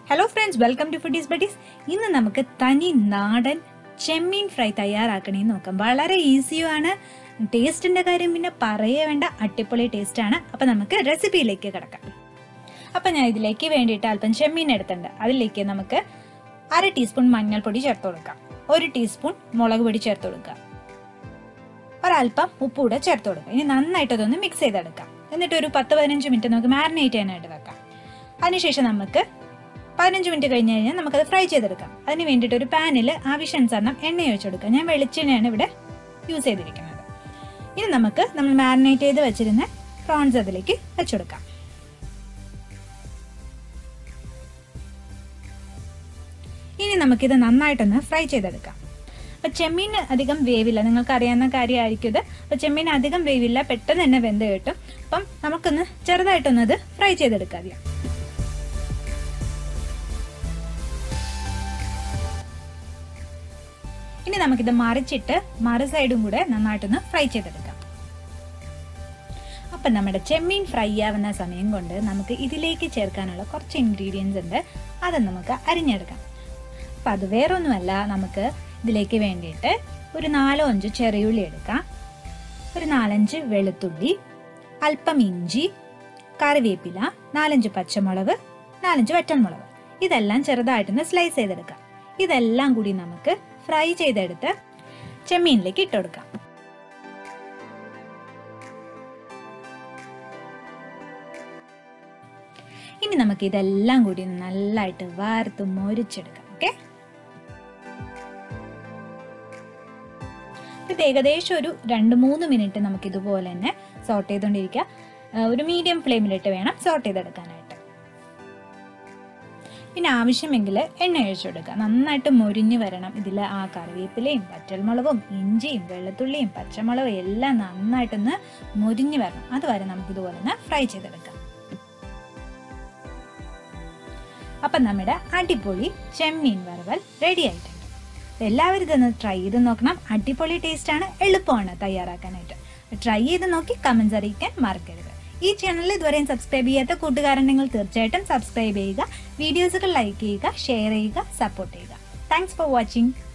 hello friends welcome to foodies buddies ഇന്ന് നമുക്ക് തനി നാടൻ ചെമ്മീൻ ഫ്രൈ തയ്യാറാക്കണേന്ന് നോക്കാം വളരെ ഈസിയുമാണ് ടേസ്റ്റിന്റെ കാര്യം പിന്നെ പറയേ വേണ്ട അടിപൊളി ടേസ്റ്റ് ആണ് അപ്പൊ നമുക്ക് റെസിപ്പിയിലേക്ക് കിടക്കാം അപ്പൊ ഞാൻ ഇതിലേക്ക് വേണ്ടിയിട്ട് അല്പം ചെമ്മീൻ എടുത്തിട്ടുണ്ട് അതിലേക്ക് നമുക്ക് അര ടീസ്പൂൺ മഞ്ഞൾപ്പൊടി ചേർത്ത് കൊടുക്കാം ഒരു ടീസ്പൂൺ മുളക് പൊടി ചേർത്ത് കൊടുക്കുക ഒരല്പം ഉപ്പ് കൂടെ ചേർത്ത് കൊടുക്കുക ഇനി നന്നായിട്ട് അതൊന്ന് മിക്സ് ചെയ്തെടുക്കാം എന്നിട്ട് ഒരു പത്ത് പതിനഞ്ച് മിനിറ്റ് നമുക്ക് മാരിനേറ്റ് ചെയ്യാനായിട്ട് വെക്കാം അതിനുശേഷം നമുക്ക് പതിനഞ്ച് മിനിറ്റ് കഴിഞ്ഞ് കഴിഞ്ഞാൽ നമുക്കത് ഫ്രൈ ചെയ്തെടുക്കാം അതിന് വേണ്ടിയിട്ട് ഒരു പാനിൽ ആവശ്യാനുസരണം എണ്ണ ഒഴിച്ചു കൊടുക്കാം ഞാൻ വെളിച്ചെണ്ണയാണ് ഇവിടെ യൂസ് ചെയ്തിരിക്കുന്നത് ഇനി നമുക്ക് നമ്മൾ മാരിനേറ്റ് ചെയ്ത് വെച്ചിരുന്ന പ്രോൺസ് അതിലേക്ക് വെച്ചുകൊടുക്കാം ഇനി നമുക്കിത് നന്നായിട്ടൊന്ന് ഫ്രൈ ചെയ്തെടുക്കാം അപ്പൊ ചെമ്മീൻ അധികം വേവില്ല നിങ്ങൾക്ക് അറിയാവുന്ന കാര്യമായിരിക്കും ഇത് അപ്പൊ ചെമ്മീൻ അധികം വേവില്ല പെട്ടെന്ന് തന്നെ വെന്ത് കിട്ടും അപ്പം നമുക്കൊന്ന് ചെറുതായിട്ടൊന്ന് ഇത് ഫ്രൈ ചെയ്തെടുക്കാം ആദ്യം ഇനി നമുക്കിത് മറിച്ചിട്ട് മറു സൈഡും കൂടെ നന്നായിട്ടൊന്ന് ഫ്രൈ ചെയ്തെടുക്കാം അപ്പം നമ്മുടെ ചെമ്മീൻ ഫ്രൈ ആവുന്ന സമയം കൊണ്ട് നമുക്ക് ഇതിലേക്ക് ചേർക്കാനുള്ള കുറച്ച് ഇൻഗ്രീഡിയൻസ് ഉണ്ട് അത് നമുക്ക് അരിഞ്ഞെടുക്കാം അപ്പം അത് വേറൊന്നുമല്ല നമുക്ക് ഇതിലേക്ക് വേണ്ടിയിട്ട് ഒരു നാലോ അഞ്ച് ചെറിയുള്ളി എടുക്കാം ഒരു നാലഞ്ച് വെളുത്തുള്ളി അല്പം ഇഞ്ചി കറിവേപ്പില നാലഞ്ച് പച്ചമുളക് നാലഞ്ച് വറ്റൽമുളക് ഇതെല്ലാം ചെറുതായിട്ടൊന്ന് സ്ലൈസ് ചെയ്തെടുക്കാം ഇതെല്ലാം കൂടി നമുക്ക് ഫ്രൈ ചെയ്തെടുത്ത് ചെമ്മീനിലേക്ക് ഇട്ട് കൊടുക്കാം ഇനി നമുക്ക് ഇതെല്ലാം കൂടി ഒന്ന് നല്ലതായിട്ട് വാർത്ത് മൊരിച്ചെടുക്കാം ഓക്കെ ഇത് ഏകദേശം ഒരു രണ്ട് മൂന്ന് മിനിറ്റ് നമുക്ക് ഇതുപോലെ തന്നെ സോട്ട് ചെയ്തുകൊണ്ടിരിക്കുക ഒരു മീഡിയം ഫ്ലെയിമിലിട്ട് വേണം സോട്ട് ചെയ്തെടുക്കാനായിട്ട് പിന്നെ ആവശ്യമെങ്കിൽ എണ്ണ ഒഴിച്ചു കൊടുക്കുക നന്നായിട്ട് മൊരിഞ്ഞ് വരണം ഇതിൽ ആ കറിവേപ്പിലയും പച്ചമുളകും ഇഞ്ചിയും വെളുത്തുള്ളിയും പച്ചമുളകും എല്ലാം നന്നായിട്ടൊന്ന് മൊരിഞ്ഞ് വരണം അതുവരെ നമുക്ക് ഇതുപോലെ ഒന്ന് ഫ്രൈ ചെയ്തെടുക്കാം അപ്പം നമ്മുടെ അടിപൊളി ചെമ്മീൻ വറവൽ റെഡി ആയിട്ടുണ്ട് എല്ലാവരും ഇതൊന്ന് ട്രൈ ചെയ്ത് നോക്കണം അടിപൊളി ടേസ്റ്റ് ആണ് എളുപ്പമാണ് തയ്യാറാക്കാനായിട്ട് ട്രൈ ചെയ്ത് നോക്കി കമന്റ്സ് അറിയിക്കാൻ മറക്കരുത് ഈ ചാനൽ ഇതുവരെയും സബ്സ്ക്രൈബ് ചെയ്യാത്ത കൂട്ടുകാരുണ്ടെങ്കിൽ തീർച്ചയായിട്ടും സബ്സ്ക്രൈബ് ചെയ്യുക വീഡിയോസുകൾ ലൈക്ക് ചെയ്യുക ഷെയർ ചെയ്യുക സപ്പോർട്ട് ചെയ്യുക താങ്ക്സ് ഫോർ വാച്ചിങ്